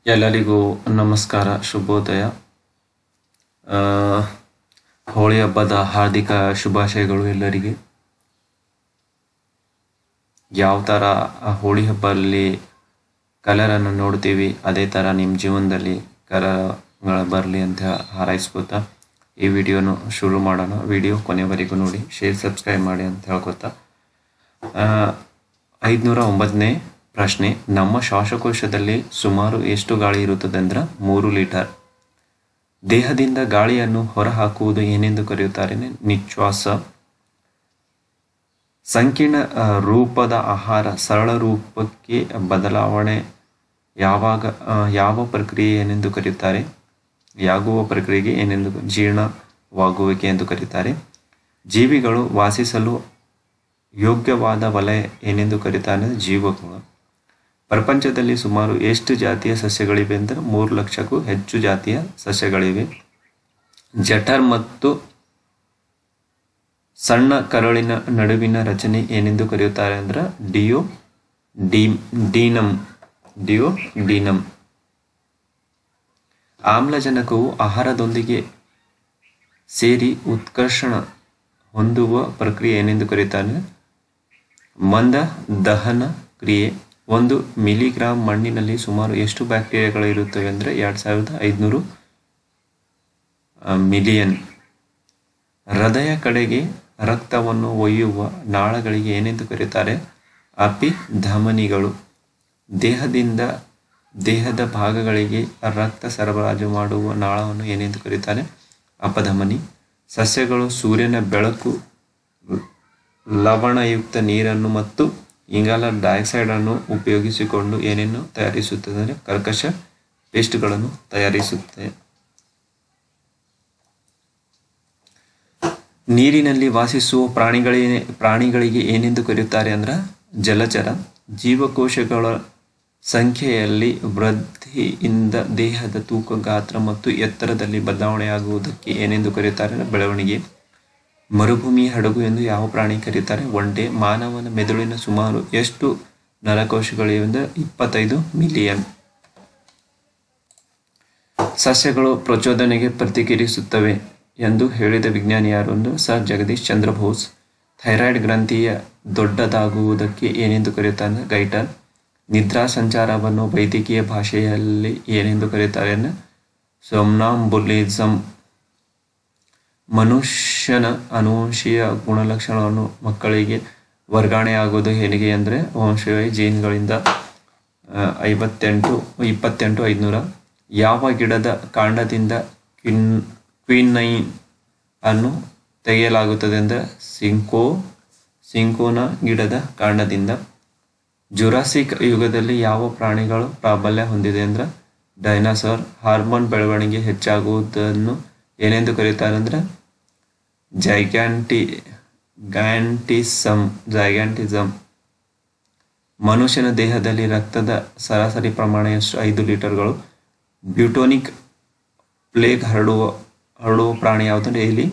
ಎಲ್ಲರಿಗೂ ನಮಸ್ಕಾರ ಶುಭೋದಯ ಆ, ಹೋಳಿ ಹಬ್ಬದ ಹಾರ್ದಿಕ ಶುಭಾಶಯಗಳು ಎಲ್ಲರಿಗೆ ಯಾವ ಥರ ಆ ಹೋಳಿ ಹಬ್ಬದಲ್ಲಿ ಕಲರನ್ನು ನೋಡ್ತೀವಿ ಅದೇ ಥರ ನಿಮ್ಮ ಜೀವನದಲ್ಲಿ ಕಲರ್ಗಳ ಬರಲಿ ಅಂತ ಹಾರೈಸ್ಕೊತಾ ಈ ವಿಡಿಯೋನು ಶುರು ಮಾಡೋಣ ವಿಡಿಯೋ ಕೊನೆವರೆಗೂ ನೋಡಿ ಶೇರ್ ಸಬ್ಸ್ಕ್ರೈಬ್ ಮಾಡಿ ಅಂತ ಹೇಳ್ಕೊತಾ ಆ, ಐದುನೂರ ಒಂಬತ್ತನೇ ಪ್ರಶ್ನೆ ನಮ್ಮ ಶ್ವಾಸಕೋಶದಲ್ಲಿ ಸುಮಾರು ಎಷ್ಟು ಗಾಳಿ ಇರುತ್ತದೆ ಅಂದ್ರೆ ಮೂರು ಲೀಟರ್ ದೇಹದಿಂದ ಗಾಳಿಯನ್ನು ಹೊರಹಾಕುವುದು ಏನೆಂದು ಕರೆಯುತ್ತಾರೆ ನಿಶ್ವಾಸ ಸಂಕೀರ್ಣ ಆ, ರೂಪದ ಆಹಾರ ಸರಳ ರೂಪಕ್ಕೆ ಬದಲಾವಣೆ ಯಾವಾಗ ಆ, ಯಾವ ಪ್ರಕ್ರಿಯೆ ಏನೆಂದು ಕರೆಯುತ್ತಾರೆ ಯಾಗುವ ಪ್ರಕ್ರಿಯೆಗೆ ಏನೆಂದು ಜೀರ್ಣವಾಗುವಿಕೆ ಎಂದು ಕರೆಯುತ್ತಾರೆ ಜೀವಿಗಳು ವಾಸಿಸಲು ಯೋಗ್ಯವಾದ ವಲಯ ಏನೆಂದು ಕರೀತಾರೆ ಜೀವಗಳು ಪ್ರಪಂಚದಲ್ಲಿ ಸುಮಾರು ಎಷ್ಟು ಜಾತಿಯ ಸಸ್ಯಗಳಿವೆ ಅಂದರೆ ಮೂರು ಲಕ್ಷಕ್ಕೂ ಹೆಚ್ಚು ಜಾತಿಯ ಸಸ್ಯಗಳಿವೆ ಜಠರ್ ಮತ್ತು ಸಣ್ಣ ಕರುಳಿನ ನಡುವಿನ ರಚನೆ ಏನೆಂದು ಕರೆಯುತ್ತಾರೆ ಅಂದ್ರೆ duodenum duodenum ಆಮ್ಲಜನಕವು ಆಹಾರದೊಂದಿಗೆ ಸೇರಿ ಉತ್ಕರ್ಷಣ ಹೊಂದುವ ಪ್ರಕ್ರಿಯೆ ಏನೆಂದು ಕರೆಯುತ್ತಾರೆ ಮಂದ ದಹನ ಕ್ರಿಯೆ ಒಂದು ಮಿಲಿಗ್ರಾಂ ಮಣ್ಣಿನಲ್ಲಿ ಸುಮಾರು ಎಷ್ಟು ಬ್ಯಾಕ್ಟೀರಿಯಾಗಳು ಇರುತ್ತವೆ ಅಂದರೆ ಎರಡು ಸಾವಿರದ ಐದುನೂರು ಮಿಲಿಯನ್ ಹೃದಯ ಕಡೆಗೆ ರಕ್ತವನ್ನು ಒಯ್ಯುವ ನಾಳಗಳಿಗೆ ಏನೆಂದು ಕರೆಯುತ್ತಾರೆ ಅಪಿ ಧಮನಿಗಳು ದೇಹದಿಂದ ದೇಹದ ಭಾಗಗಳಿಗೆ ರಕ್ತ ಸರಬರಾಜು ಮಾಡುವ ನಾಳವನ್ನು ಏನೆಂದು ಕರೆಯುತ್ತಾರೆ ಅಪಧಮನಿ ಸಸ್ಯಗಳು ಸೂರ್ಯನ ಬೆಳಕು ಲವಣಯುಕ್ತ ನೀರನ್ನು ಮತ್ತು ಇಂಗಾಲ ಡೈಆಕ್ಸೈಡ್ ಅನ್ನು ಉಪಯೋಗಿಸಿಕೊಂಡು ಏನೇನು ತಯಾರಿಸುತ್ತದೆ ಅಂದರೆ ಕರ್ಕಶ ಪೇಸ್ಟ್ಗಳನ್ನು ತಯಾರಿಸುತ್ತೆ ನೀರಿನಲ್ಲಿ ವಾಸಿಸುವ ಪ್ರಾಣಿಗಳಿಗೆ ಪ್ರಾಣಿಗಳಿಗೆ ಏನೆಂದು ಕರೆಯುತ್ತಾರೆ ಅಂದ್ರೆ ಜಲಚರ ಜೀವಕೋಶಗಳ ಸಂಖ್ಯೆಯಲ್ಲಿ ವೃದ್ಧಿಯಿಂದ ದೇಹದ ತೂಕ ಗಾತ್ರ ಮತ್ತು ಎತ್ತರದಲ್ಲಿ ಬದಲಾವಣೆಯಾಗುವುದಕ್ಕೆ ಏನೆಂದು ಕರೆಯುತ್ತಾರೆ ಅಂದ್ರೆ ಬೆಳವಣಿಗೆ ಮರುಭೂಮಿ ಹಡಗು ಎಂದು ಯಾವ ಪ್ರಾಣಿ ಕರೆಯುತ್ತಾರೆ ಒಂಟೆ ಮಾನವನ ಮೆದುಳಿನ ಸುಮಾರು ಎಷ್ಟು ನರಕೋಶಗಳಿವೆ ಅಂದರೆ ಇಪ್ಪತ್ತೈದು ಮಿಲಿಯನ್ ಸಸ್ಯಗಳು ಪ್ರಚೋದನೆಗೆ ಪ್ರತಿಕ್ರಿಯಿಸುತ್ತವೆ ಎಂದು ಹೇಳಿದ ವಿಜ್ಞಾನಿ ಯಾರು ಎಂದು ಸರ್ ಜಗದೀಶ್ ಚಂದ್ರ ಬೋಸ್ ಥೈರಾಯ್ಡ್ ಗ್ರಂಥಿಯ ದೊಡ್ಡದಾಗುವುದಕ್ಕೆ ಏನೆಂದು ಕರೆಯುತ್ತಾರೆ ಗೈಟರ್ ನಿದ್ರಾ ಸಂಚಾರವನ್ನು ವೈದ್ಯಕೀಯ ಭಾಷೆಯಲ್ಲಿ ಏನೆಂದು ಕರೆಯುತ್ತಾರೆ ಅಂದರೆ ಸೊಮ್ನಾಂಬುಲಿಸಮ್ ಮನುಷ್ಯನ ಅನುವಂಶೀಯ ಗುಣಲಕ್ಷಣವನ್ನು ಮಕ್ಕಳಿಗೆ ವರ್ಗಾವಣೆಯಾಗುವುದು ಹೇಗೆ ಅಂದರೆ ವಂಶೀಯ ಜೀನ್ಗಳಿಂದ ಆ, ಐವತ್ತೆಂಟು ಇಪ್ಪತ್ತೆಂಟು ಐದುನೂರ ಯಾವ ಗಿಡದ ಕಾಂಡದಿಂದ ಕ್ವಿನ್ ಕ್ವಿನೈನ್ ಅನ್ನು ತೆಗೆಯಲಾಗುತ್ತದೆ ಅಂದರೆ ಸಿಂಕೋ ಸಿಂಕೋನ ಗಿಡದ ಕಾಂಡದಿಂದ ಜುರಾಸಿಕ್ ಯುಗದಲ್ಲಿ ಯಾವ ಪ್ರಾಣಿಗಳು ಪ್ರಾಬಲ್ಯ ಹೊಂದಿದೆ ಅಂದ್ರೆ ಡೈನಾಸರ್ ಹಾರ್ಮೋನ್ ಬೆಳವಣಿಗೆ ಹೆಚ್ಚಾಗುವುದನ್ನು ಏನೆಂದು ಕರೆಯುತ್ತಾರೆ ಅಂದ್ರೆ ಜೈಗ್ಯಾಂಟಿ ಗ್ಯಾಂಟಿಸಮ್ ಜೈಗ್ಯಾಂಟಿಸಮ್ ಮನುಷ್ಯನ ದೇಹದಲ್ಲಿ ರಕ್ತದ ಸರಾಸರಿ ಪ್ರಮಾಣ ಎಷ್ಟು ಐದು ಲೀಟರ್ಗಳು ಬ್ಯೂಟೋನಿಕ್ ಪ್ಲೇಗ್ ಹರಡುವ ಹರಡುವ ಪ್ರಾಣಿ ಯಾವುದಂದ್ರೆ ಎಲಿ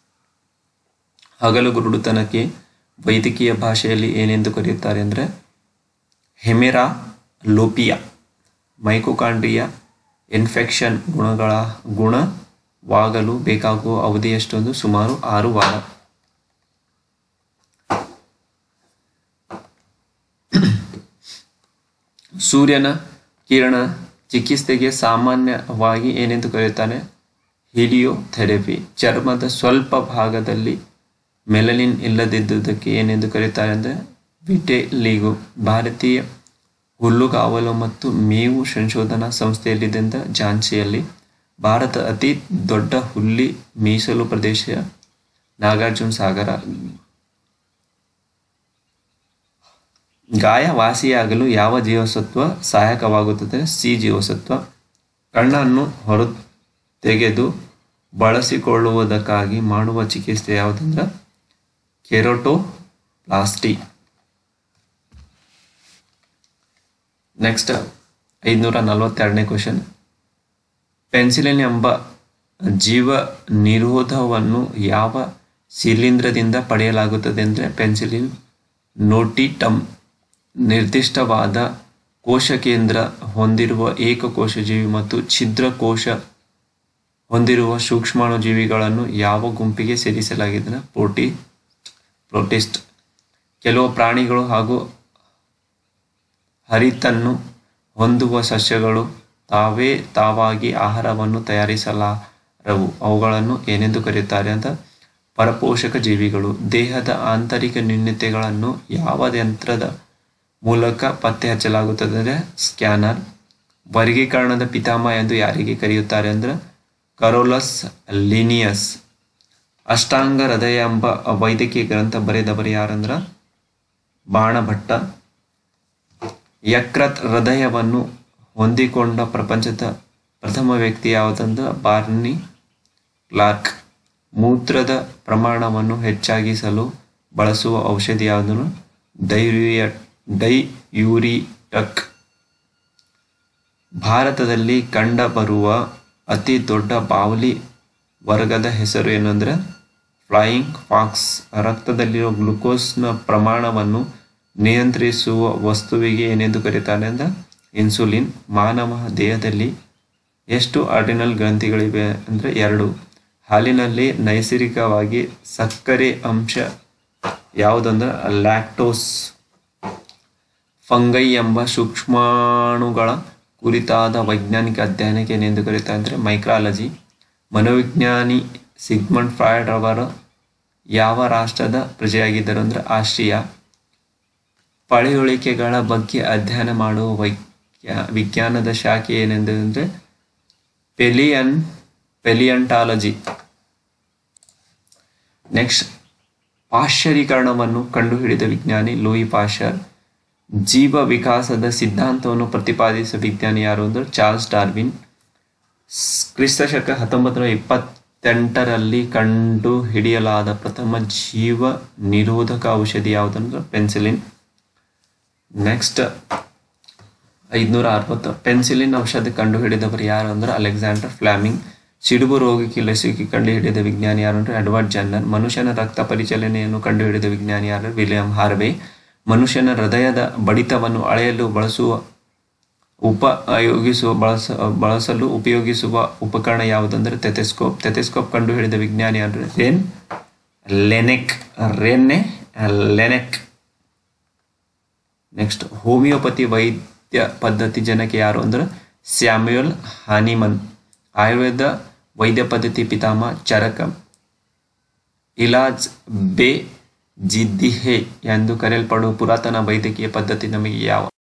ಹಗಲು ಗುರುಡುತನಕ್ಕೆ ವೈದ್ಯಕೀಯ ಭಾಷೆಯಲ್ಲಿ ಏನೆಂದು ಕರೆಯುತ್ತಾರೆ ಅಂದರೆ ಹೆಮೆರಾ ಲೋಪಿಯಾ ಮೈಕೋಕಾಂಡ್ರಿಯಾ ಇನ್ಫೆಕ್ಷನ್ ಗುಣಗಳ ಗುಣವಾಗಲು ಬೇಕಾಗುವ ಅವಧಿ ಎಷ್ಟೊಂದು ಸುಮಾರು ಆರು ವಾರ ಸೂರ್ಯನ ಕಿರಣ ಚಿಕಿತ್ಸೆಗೆ ಸಾಮಾನ್ಯವಾಗಿ ಏನೆಂದು ಕರೆಯುತ್ತಾರೆ ಹಿಲಿಯೋಥೆರಪಿ ಚರ್ಮದ ಸ್ವಲ್ಪ ಭಾಗದಲ್ಲಿ ಮೆಲನಿನ್ ಇಲ್ಲದಿದ್ದುದಕ್ಕೆ ಏನೆಂದು ಕರೆಯುತ್ತಾರೆ ಅಂದರೆ ವಿಟೆಲಿಗೋ ಭಾರತೀಯ ಹುಲ್ಲುಗಾವಲು ಮತ್ತು ಮೇವು ಸಂಶೋಧನಾ ಸಂಸ್ಥೆಯಲ್ಲಿದೆ ಅಂತ ಝಾನ್ಸಿಯಲ್ಲಿ ಭಾರತ ಅತಿ ದೊಡ್ಡ ಹುಲ್ಲಿ ಮೀಸಲು ಪ್ರದೇಶ ನಾಗಾರ್ಜುನ ಸಾಗರ ಗಾಯ ವಾಸಿಯಾಗಲು ಯಾವ ಜೀವಸತ್ವ ಸಹಾಯಕವಾಗುತ್ತದೆ ಸಿ ಜೀವಸತ್ವ ಕಣ್ಣನ್ನು ಹೊರ ತೆಗೆದು ಬಳಸಿಕೊಳ್ಳುವುದಕ್ಕಾಗಿ ಮಾಡುವ ಚಿಕಿತ್ಸೆ ಯಾವುದಂದ್ರೆ ಕೆರೋಟೋಪ್ಲಾಸ್ಟಿ ನೆಕ್ಸ್ಟ್ ಐದುನೂರ ನಲವತ್ತೆರಡನೇ ಕ್ವಶನ್ ಪೆನ್ಸಿಲಿನ್ ಎಂಬ ಜೀವ ನಿರೋಧವನ್ನು ಯಾವ ಶಿಲೀಂಧ್ರದಿಂದ ಪಡೆಯಲಾಗುತ್ತದೆ ಅಂದರೆ ಪೆನ್ಸಿಲಿನ್ ನೋಟಿಟಮ್ ನಿರ್ದಿಷ್ಟವಾದ ಕೋಶ ಕೇಂದ್ರ ಹೊಂದಿರುವ ಏಕಕೋಶ ಜೀವಿ ಮತ್ತು ಛಿದ್ರ ಕೋಶ ಹೊಂದಿರುವ ಸೂಕ್ಷ್ಮಾಣು ಜೀವಿಗಳನ್ನು ಯಾವ ಗುಂಪಿಗೆ ಸೇರಿಸಲಾಗಿದೆ ಪ್ರೋಟಿ ಪ್ರೋಟಿಸ್ಟ್ ಕೆಲವು ಪ್ರಾಣಿಗಳು ಹಾಗೂ ಹರಿತನ್ನು ಹೊಂದುವ ಸಸ್ಯಗಳು ತಾವೇ ತಾವಾಗಿ ಆಹಾರವನ್ನು ತಯಾರಿಸಲಾರವು ಅವುಗಳನ್ನು ಏನೆಂದು ಕರೆಯುತ್ತಾರೆ ಅಂತ ಪರಪೋಷಕ ಜೀವಿಗಳು ದೇಹದ ಆಂತರಿಕ ನ್ಯೂನತೆಗಳನ್ನು ಯಾವ ಯಂತ್ರದ ಮೂಲಕ ಪತ್ತೆ ಹಚ್ಚಲಾಗುತ್ತದೆ ಅಂದರೆ ಸ್ಕ್ಯಾನರ್ ವರ್ಗೀಕರಣದ ಪಿತಾಮಹ ಎಂದು ಯಾರಿಗೆ ಕರೆಯುತ್ತಾರೆ ಅಂದ್ರೆ ಕರೋಲಸ್ ಲಿನಿಯಸ್ ಅಷ್ಟಾಂಗ ಹೃದಯ ಎಂಬ ವೈದ್ಯಕೀಯ ಗ್ರಂಥ ಬರೆದವರು ಯಾರಂದ್ರ ಬಾಣಭಟ್ಟ ಯಕೃತ್ ಹೃದಯವನ್ನು ಹೊಂದಿಕೊಂಡ ಪ್ರಪಂಚದ ಪ್ರಥಮ ವ್ಯಕ್ತಿ ಯಾವುದಂದ್ರೆ ಬಾರ್ನಿ ಕ್ಲಾರ್ಕ್ ಮೂತ್ರದ ಪ್ರಮಾಣವನ್ನು ಹೆಚ್ಚಾಗಿಸಲು ಬಳಸುವ ಔಷಧಿ ಯಾವುದನ್ನು ಡೈರಿಯ ಡೈಯೂರಿಟಕ್ ಭಾರತದಲ್ಲಿ ಕಂಡುಬರುವ ಅತಿ ದೊಡ್ಡ ಬಾವಲಿ ವರ್ಗದ ಹೆಸರು ಏನಂದ್ರೆ ಫ್ಲೈಯಿಂಗ್ ಫಾಕ್ಸ್ ರಕ್ತದಲ್ಲಿರುವ ಗ್ಲುಕೋಸ್ನ ಪ್ರಮಾಣವನ್ನು ನಿಯಂತ್ರಿಸುವ ವಸ್ತುವಿಗೆ ಏನೆಂದು ಕರೀತಾರೆ ಅಂದ್ರೆ ಇನ್ಸುಲಿನ್ ಮಾನವ ದೇಹದಲ್ಲಿ ಎಷ್ಟು ಅಡಿನಲ್ ಗ್ರಂಥಿಗಳಿವೆ ಅಂದರೆ ಎರಡು ಹಾಲಿನಲ್ಲಿ ನೈಸರ್ಗಿಕವಾಗಿ ಸಕ್ಕರೆ ಅಂಶ ಯಾವುದಂದ್ರೆ ಲ್ಯಾಕ್ಟೋಸ್ ಫಂಗೈ ಎಂಬ ಸೂಕ್ಷ್ಮಾಣುಗಳ ಕುರಿತಾದ ವೈಜ್ಞಾನಿಕ ಅಧ್ಯಯನಕ್ಕೆ ಏನೆಂದು ಕರೀತಾರೆ ಅಂದರೆ ಮೈಕ್ರಾಲಜಿ ಮನೋವಿಜ್ಞಾನಿ ಸಿಗ್ಮಂಡ್ ಫ್ರಾಯ್ಡ್ ಅವರ ಯಾವ ರಾಷ್ಟ್ರದ ಪ್ರಜೆಯಾಗಿದ್ದರು ಅಂದರೆ ಆಸ್ಟ್ರಿಯಾ ಪಳೆಯುಳಿಕೆಗಳ ಬಗ್ಗೆ ಅಧ್ಯಯನ ಮಾಡುವ ವೈಜ್ಞಾ ವಿಜ್ಞಾನದ ಶಾಖೆ ಏನೆಂದರೆ ಪೆಲಿಯನ್ ಪೆಲಿಯಂಟಾಲಜಿ ನೆಕ್ಸ್ಟ್ ಪಾಶ್ಚರೀಕರಣವನ್ನು ಕಂಡುಹಿಡಿದ ವಿಜ್ಞಾನಿ ಲೂಯಿ ಪಾಶ್ಚರ್ ಜೀವ ವಿಕಾಸದ ಸಿದ್ಧಾಂತವನ್ನು ಪ್ರತಿಪಾದಿಸಿದ ವಿಜ್ಞಾನಿ ಯಾರು ಅಂದ್ರೆ ಚಾರ್ಲ್ಸ್ ಡಾರ್ವಿನ್ ಕ್ರಿಸ್ತಶಕ ಹತ್ತೊಂಬತ್ತು ನೂರ ಇಪ್ಪತ್ತೆಂಟರಲ್ಲಿ ಕಂಡು ಹಿಡಿಯಲಾದ ಪ್ರಥಮ ಜೀವ ನಿರೋಧಕ ಔಷಧಿ ಯಾವುದಂದ್ರೆ ಪೆನ್ಸಿಲಿನ್ ನೆಕ್ಸ್ಟ್ ಐದುನೂರ ಅರವತ್ತು ಪೆನ್ಸಿಲಿನ್ ಔಷಧಿ ಕಂಡುಹಿಡಿದವರು ಯಾರು ಅಂದ್ರೆ ಅಲೆಕ್ಸಾಂಡರ್ ಫ್ಲಾಮಿಂಗ್ ಸಿಡುಬು ರೋಗಕ್ಕೆ ಲಸಿಕೆ ಕಂಡುಹಿಡಿದ ವಿಜ್ಞಾನಿ ಯಾರು ಅಂದ್ರೆ ಎಡ್ವರ್ಡ್ ಜನ್ನರ್ ಮನುಷ್ಯನ ರಕ್ತ ಪರಿಚಲನೆಯನ್ನು ಕಂಡುಹಿಡಿದ ವಿಜ್ಞಾನಿ ಯಾರು ವಿಲಿಯಂ ಹಾರ್ವೆ ಮನುಷ್ಯನ ಹೃದಯದ ಬಡಿತವನ್ನು ಅಳೆಯಲು ಬಳಸುವ ಉಪಯೋಗಿಸುವ ಬಳಸ ಬಳಸಲು ಉಪಯೋಗಿಸುವ ಉಪಕರಣ ಯಾವುದಂದ್ರೆ ತೆತೆಸ್ಕೋಪ್ ತೆತೆಸ್ಕೋಪ್ ಕಂಡುಹಿಡಿದ ವಿಜ್ಞಾನಿ ಅಂದ್ರೆ ರೆನ್ ಲೆನೆಕ್ ರೆನ್ನೆ ಲೆನೆಕ್ ನೆಕ್ಸ್ಟ್ ಹೋಮಿಯೋಪತಿ ವೈದ್ಯ ಪದ್ಧತಿ ಜನಕ್ಕೆ ಯಾರು ಅಂದ್ರೆ ಸ್ಯಾಮ್ಯುಯಲ್ ಹಾನಿಮನ್ ಆಯುರ್ವೇದ ವೈದ್ಯ ಪದ್ಧತಿ ಪಿತಾಮಹ ಚರಕ ಇಲಾಜ್ ಬೆ ಜಿದ್ದಿಹೆ ಎಂದು ಕರೆಯಲ್ಪಡುವ ಪುರಾತನ ವೈದ್ಯಕೀಯ ಪದ್ಧತಿ ನಮಗೆ ಯಾವ